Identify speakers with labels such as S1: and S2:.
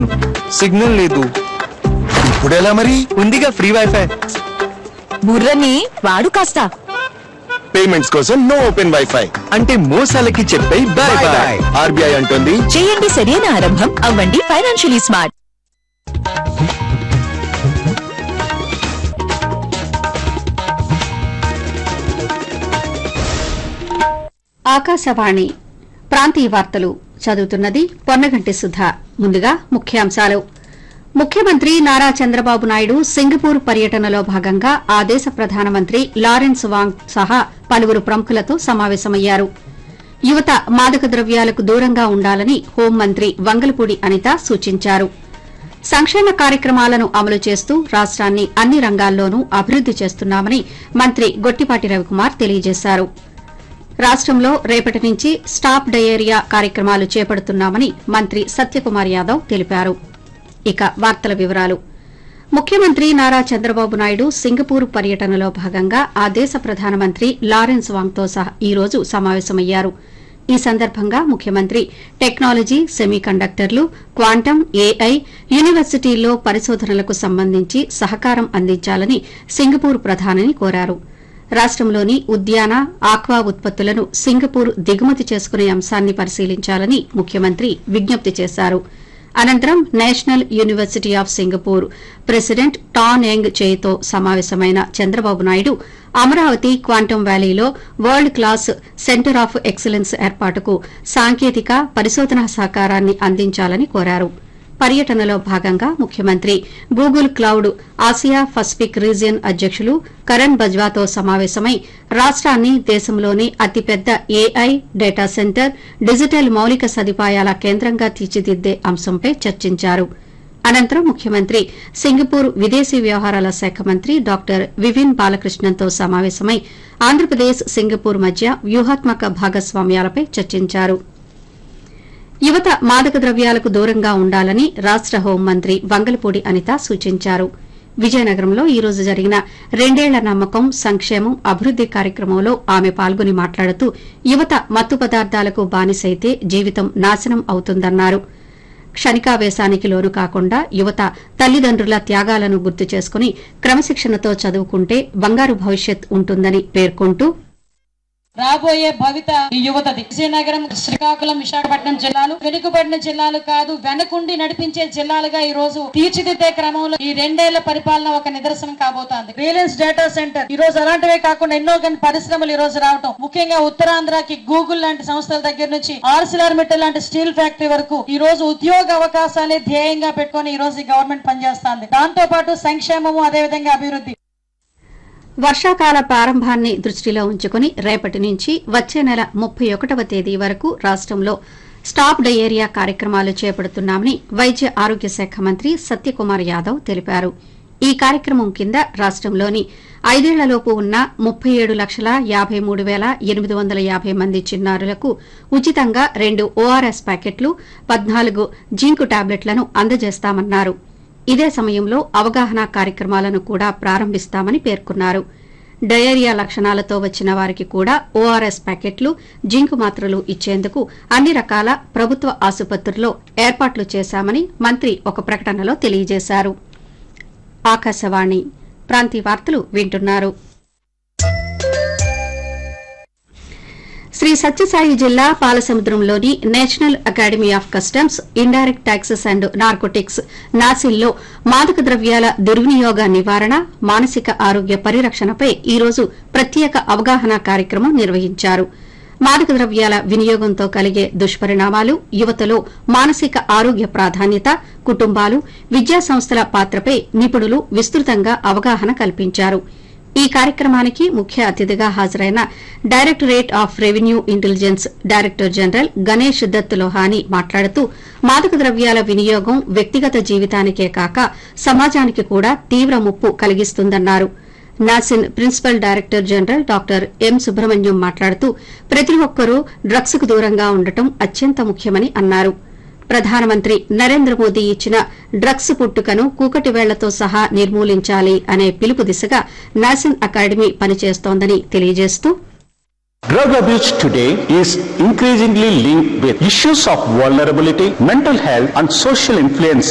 S1: Signal లేదు
S2: ఇప్పుడు ఎలా మరి
S1: ఉందిగా ఫ్రీ వైఫై
S3: బుర్రని వాడు కాస్త
S2: పేమెంట్స్ కోసం నో ఓపెన్ వైఫై
S1: అంటే మోసాలకి చెప్పే bye
S2: Bye
S1: bye
S2: bye.
S1: RBI అంటుంది
S3: చేయండి సరైన ఆరంభం అవ్వండి ఫైనాన్షియలీ స్మార్ట్
S4: ఆకాశవాణి ప్రాంతీయ వార్తలు చదువుతున్నది పొన్నగంటి సుధ ముందుగా ముఖ్యాంశాలు ముఖ్యమంత్రి నారా చంద్రబాబు నాయుడు సింగపూర్ పర్యటనలో భాగంగా ఆ దేశ ప్రధానమంత్రి లారెన్స్ వాంగ్ సహా పలువురు ప్రముఖులతో సమావేశమయ్యారు యువత మాదక ద్రవ్యాలకు దూరంగా ఉండాలని హోంమంత్రి వంగలపూడి అనిత సూచించారు సంక్షేమ కార్యక్రమాలను అమలు చేస్తూ రాష్ట్రాన్ని అన్ని రంగాల్లోనూ అభివృద్ది చేస్తున్నామని మంత్రి గొట్టిపాటి రవికుమార్ తెలియజేశారు రాష్ట్రంలో రేపటి నుంచి స్టాప్ డయేరియా కార్యక్రమాలు చేపడుతున్నామని మంత్రి సత్యకుమార్ యాదవ్ తెలిపారు ఇక వార్తల వివరాలు ముఖ్యమంత్రి నారా చంద్రబాబు నాయుడు సింగపూర్ పర్యటనలో భాగంగా ఆ దేశ ప్రధానమంత్రి లారెన్స్ వాంగ్తో సహా ఈ రోజు సమావేశమయ్యారు ఈ సందర్భంగా ముఖ్యమంత్రి టెక్నాలజీ సెమీ కండక్టర్లు క్వాంటం ఏఐ యూనివర్సిటీల్లో పరిశోధనలకు సంబంధించి సహకారం అందించాలని సింగపూర్ ప్రధానిని కోరారు రాష్టంలోని ఉద్యాన ఆక్వా ఉత్పత్తులను సింగపూర్ దిగుమతి చేసుకునే అంశాన్ని పరిశీలించాలని ముఖ్యమంత్రి విజ్ఞప్తి చేశారు అనంతరం national university of Singapore president Tan Yong చేతో సమావేశమైన చంద్రబాబు నాయుడు అమరావతి క్వాంటం వ్యాలీలో world class centre of excellence ఏర్పాటుకు సాంకేతిక పరిశోధనా సహకారాన్ని అందించాలని కోరారు పర్యటనలో భాగంగా ముఖ్యమంత్రి Google cloud Asia Pacific region అధ్యకులు కరణ్ బజ్వాతో సమావేశమై రాష్ట్రాన్ని దేశంలోని అతిపెద్ద ఏఐ డేటా సెంటర్ డిజిటల్ మౌలిక సదుపాయాల కేంద్రంగా తీర్చిదిద్దే అంశంపై చర్చించారు అనంతరం ముఖ్యమంత్రి సింగపూర్ విదేశీ వ్యవహారాల శాఖ మంత్రి డాక్టర్ వివిన్ బాలకృష్ణన్తో సమావేశమై ఆంధ్రప్రదేశ్ సింగపూర్ మధ్య వ్యూహాత్మక భాగస్వామ్యాలపై చర్చించారు యువత మాదక ద్రవ్యాలకు దూరంగా ఉండాలని రాష్ట హోంమంత్రి వంగలపూడి అనిత సూచించారు విజయనగరంలో ఈ రోజు జరిగిన రెండేళ్ల నమ్మకం సంక్షేమం అభివృద్ది కార్యక్రమంలో ఆమె పాల్గొని మాట్లాడుతూ యువత మత్తు పదార్థాలకు బానిసైతే జీవితం నాశనం అవుతుందన్నారు క్షణికావేశానికి లోను కాకుండా యువత తల్లిదండ్రుల త్యాగాలను గుర్తు చేసుకుని క్రమశిక్షణతో చదువుకుంటే బంగారు భవిష్యత్ ఉంటుందని పేర్కొంటూ
S5: రాబోయే భవిత ఈ యువతది విజయనగరం శ్రీకాకుళం విశాఖపట్నం జిల్లాలు వెనుకబడిన జిల్లాలు కాదు వెనకుండి నడిపించే జిల్లాలుగా ఈ రోజు తీర్చిదిద్దే క్రమంలో ఈ రెండేళ్ల పరిపాలన ఒక నిదర్శనం కాబోతోంది రిలయన్స్ డేటా సెంటర్ ఈ రోజు అలాంటివే కాకుండా ఎన్నో కొన్ని పరిశ్రమలు ఈ రోజు రావటం ముఖ్యంగా ఉత్తరాంధ్రకి గూగుల్ లాంటి సంస్థల దగ్గర నుంచి ఆర్సిలార్ మిట్టల్ లాంటి స్టీల్ ఫ్యాక్టరీ వరకు ఈ రోజు ఉద్యోగ అవకాశాలే ధ్యేయంగా పెట్టుకొని ఈ రోజు ఈ గవర్నమెంట్ పనిచేస్తుంది దాంతో పాటు సంక్షేమము అదేవిధంగా అభివృద్ధి
S4: వర్షాకాల ప్రారంభాన్ని దృష్టిలో ఉంచుకుని రేపటి నుంచి వచ్చే నెల ముప్పై ఒకటవ తేదీ వరకు రాష్టంలో స్టాప్ డయేరియా కార్యక్రమాలు చేపడుతున్నామని వైద్య ఆరోగ్య శాఖ మంత్రి సత్యకుమార్ యాదవ్ తెలిపారు ఈ కార్యక్రమం కింద రాష్టంలోని ఐదేళ్లలోపు ఉన్న ముప్పై ఏడు లక్షల యాభై మూడు వేల ఎనిమిది వందల యాభై మంది చిన్నారులకు ఉచితంగా రెండు ఓఆర్ఎస్ ప్యాకెట్లు పద్నాలుగు జింకు టాబ్లెట్లను అందజేస్తామన్నారు ఇదే సమయంలో అవగాహన కార్యక్రమాలను కూడా ప్రారంభిస్తామని పేర్కొన్నారు డయేరియా లక్షణాలతో వచ్చిన వారికి కూడా ఓఆర్ఎస్ ప్యాకెట్లు జింకు మాత్రలు ఇచ్చేందుకు అన్ని రకాల ప్రభుత్వ ఆసుపత్రుల్లో ఏర్పాట్లు చేశామని మంత్రి ఒక ప్రకటనలో తెలియజేశారు ఆకాశవాణి ప్రాంతీయ వార్తలు వింటున్నారు శ్రీ సత్యసాయి జిల్లా పాలసముద్రంలోని national academy of customs indirect taxes and narcotics నాసిల్లో మాదక ద్రవ్యాల దుర్వినియోగ నివారణ మానసిక ఆరోగ్య పరిరక్షణపై ఈ రోజు ప్రత్యేక అవగాహన కార్యక్రమం నిర్వహించారు మాదక ద్రవ్యాల వినియోగంతో కలిగే దుష్పరిణామాలు యువతలో మానసిక ఆరోగ్య ప్రాధాన్యత కుటుంబాలు విద్యా సంస్థల పాత్రపై నిపుణులు విస్తృతంగా అవగాహన కల్పించారు ఈ కార్యక్రమానికి ముఖ్య అతిథిగా హాజరైన directorate of revenue intelligence director general Ganesh Dutt Lohani మాట్లాడుతూ మాదక ద్రవ్యాల వినియోగం వ్యక్తిగత జీవితానికే కాక సమాజానికి కూడా తీవ్ర ముప్పు కలిగిస్తుందన్నారు NACIN principal director general doctor M Subrahmanyam మాట్లాడుతూ ప్రతి ఒక్కరూ డ్రగ్స్ కు దూరంగా ఉండటం అత్యంత ముఖ్యమని అన్నారు ప్రధానమంత్రి నరేంద్ర మోదీ ఇచ్చిన డ్రగ్స్ పుట్టుకను కూకటి వేళ్లతో సహా నిర్మూలించాలి అనే పిలుపు దిశగా నాసిన్ అకాడమీ పనిచేస్తోందని తెలియజేస్తూ
S6: Drug abuse today is increasingly linked with issues of vulnerability, mental health, and social influence